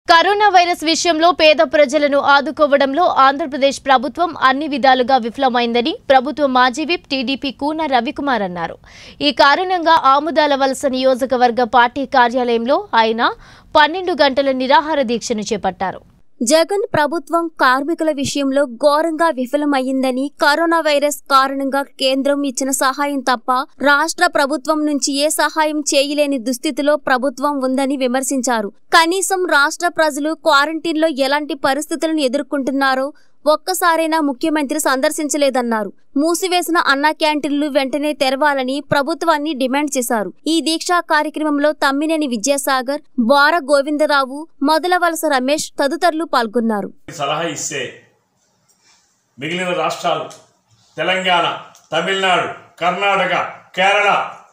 corona virus విషయంలో పేద ప్రజలను ఆదుకోవడంలో ఆంధ్రప్రదేశ్ ప్రభుత్వం అన్ని విధాలుగా విఫలమైందని ప్రభుత్వ మాజీ విప్ టీడీపీ కూన రవికుమార్ అన్నారు ఈ కారణంగా ఆముదాల వలస నియోజకవర్గ పార్టీ కార్యాలయంలో ఆయన పన్నెండు గంటల నిరాహార దీక్షను చేపట్టారు జగన్ ప్రభుత్వం కార్మికుల విషయంలో ఘోరంగా విఫలమయ్యిందని కరోనా వైరస్ కారణంగా కేంద్రం ఇచ్చిన సహాయం తప్ప రాష్ట్ర ప్రభుత్వం నుంచి ఏ సహాయం చేయలేని దుస్థితిలో ప్రభుత్వం ఉందని విమర్శించారు కనీసం రాష్ట్ర ప్రజలు క్వారంటైన్లో ఎలాంటి పరిస్థితులను ఎదుర్కొంటున్నారో ఒక్కసారైనా ముఖ్యమంత్రి సందర్శించలేదన్నారు మూసివేసిన అన్నా క్యాంటీన్లు వెంటనే తెరవాలని ప్రభుత్వాన్ని డిమాండ్ చేశారు ఈ దీక్షా కార్యక్రమంలో తమ్మినేని విద్యాసాగర్ బోర గోవిందరావు మొదలవలస రమేష్ తదితరులు పాల్గొన్నారు సలహా ఇస్తే మిగిలిన రాష్ట్రాలు తెలంగాణ తమిళనాడు కర్ణాటక కేరళ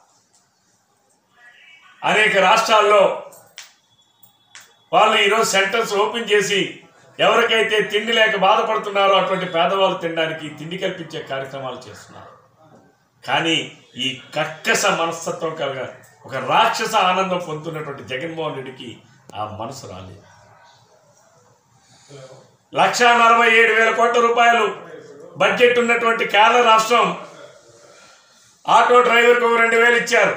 అనేక రాష్ట్రాల్లో వాళ్ళు ఈరోజు సెంటర్స్ ఓపెన్ చేసి ఎవరికైతే తిండి లేక బాధపడుతున్నారో అటువంటి పేదవాళ్ళు తినడానికి తిండి కల్పించే కార్యక్రమాలు చేస్తున్నారు కానీ ఈ కక్కస మనస్తత్వం కలగ ఒక రాక్షస ఆనందం పొందుతున్నటువంటి జగన్మోహన్ రెడ్డికి ఆ మనసు రాలేదు లక్ష నలభై ఏడు వేల కోట్ల రూపాయలు బడ్జెట్ ఉన్నటువంటి కేరళ రాష్ట్రం ఆటో డ్రైవర్కి ఒక రెండు వేలు ఇచ్చారు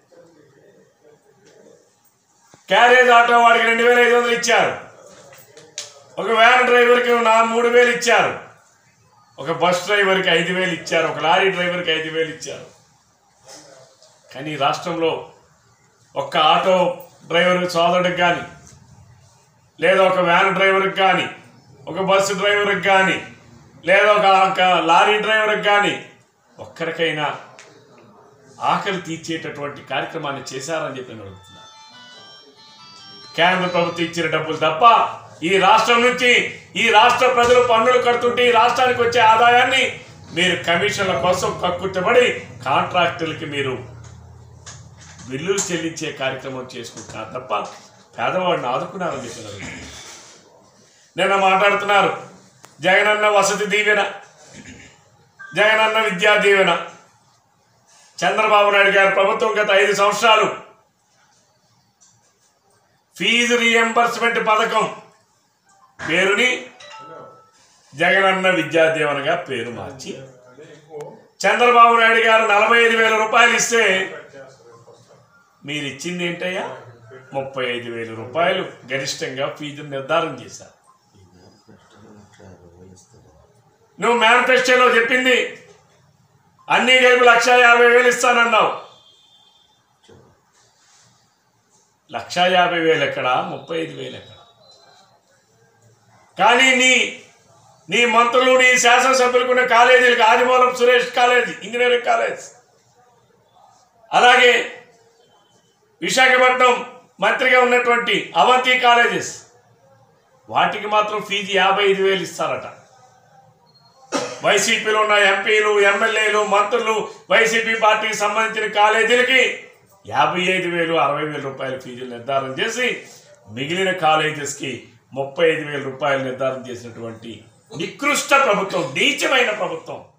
క్యారేజ్ ఆటో వాడికి రెండు వేల ఐదు వందలు ఇచ్చారు ఒక వ్యాన్ డ్రైవర్కి నా మూడు వేలు ఇచ్చారు ఒక బస్ డ్రైవర్కి ఐదు వేలు ఇచ్చారు ఒక లారీ డ్రైవర్కి ఐదు వేలు ఇచ్చారు కానీ ఈ రాష్ట్రంలో ఒక్క ఆటో డ్రైవర్ సోదరుడికి కానీ లేదా ఒక వ్యాన్ డ్రైవర్కి కానీ ఒక బస్సు డ్రైవర్కి కానీ లేదా ఒక ఒక లారీ డ్రైవర్కి కానీ ఒక్కరికైనా ఆకలి తీర్చేటటువంటి కార్యక్రమాన్ని చేశారని చెప్పి నేను అడుగుతున్నాను కేంద్ర ప్రభుత్వం ఇచ్చిన డబ్బులు తప్ప ఈ రాష్ట్రం నుంచి ఈ రాష్ట్ర ప్రజలు పన్నులు కడుతుంటే ఈ రాష్ట్రానికి వచ్చే ఆదాయాన్ని మీరు కమిషన్ల కోసం కక్కుర్తబడి కాంట్రాక్టులకి మీరు బిల్లులు చెల్లించే కార్యక్రమం చేసుకుంటున్నారు తప్ప పేదవాడిని ఆదుకున్నారని చెప్పినారు నిన్న మాట్లాడుతున్నారు జగనన్న వసతి దీవెన జగనన్న విద్యా దీవెన చంద్రబాబు నాయుడు గారి ప్రభుత్వం గత ఐదు సంవత్సరాలు ఫీజు రీఎంబర్స్మెంట్ పథకం పేరుని జగనన్న విద్యా దీవెనగా పేరు మార్చి చంద్రబాబు నాయుడు గారు నలభై ఐదు వేల రూపాయలు ఇస్తే మీరు ఇచ్చింది ఏంటయ్యా ముప్పై ఐదు వేల రూపాయలు గరిష్టంగా ఫీజు నిర్ధారణ చేశారు నువ్వు మేనిఫెస్టోలో చెప్పింది అన్ని కలిపి లక్ష యాభై వేలు ఇస్తానన్నావు లక్ష యాభై వేలు ఎక్కడ ముప్పై ఐదు వేలు ఎక్కడ కానీ నీ నీ మంత్రులు నీ శాసనసభ్యులకు ఉన్న కాలేజీలకు Adimulam Suresh college engineering college అలాగే విశాఖపట్నం మంత్రిగా ఉన్నటువంటి అవంతి కాలేజెస్ వాటికి మాత్రం ఫీజు యాభై ఐదు వేలు ఇస్తారట వైసీపీలో ఉన్న ఎంపీలు ఎమ్మెల్యేలు మంత్రులు వైసీపీ పార్టీకి సంబంధించిన కాలేజీలకి యాభై ఐదు వేలు అరవై వేల రూపాయల ఫీజులు నిర్ధారణ చేసి మిగిలిన కాలేజెస్కి ముప్పై ఐదు వేల రూపాయలు నిర్ధారణ చేసినటువంటి నికృష్ట ప్రభుత్వం నీచమైన ప్రభుత్వం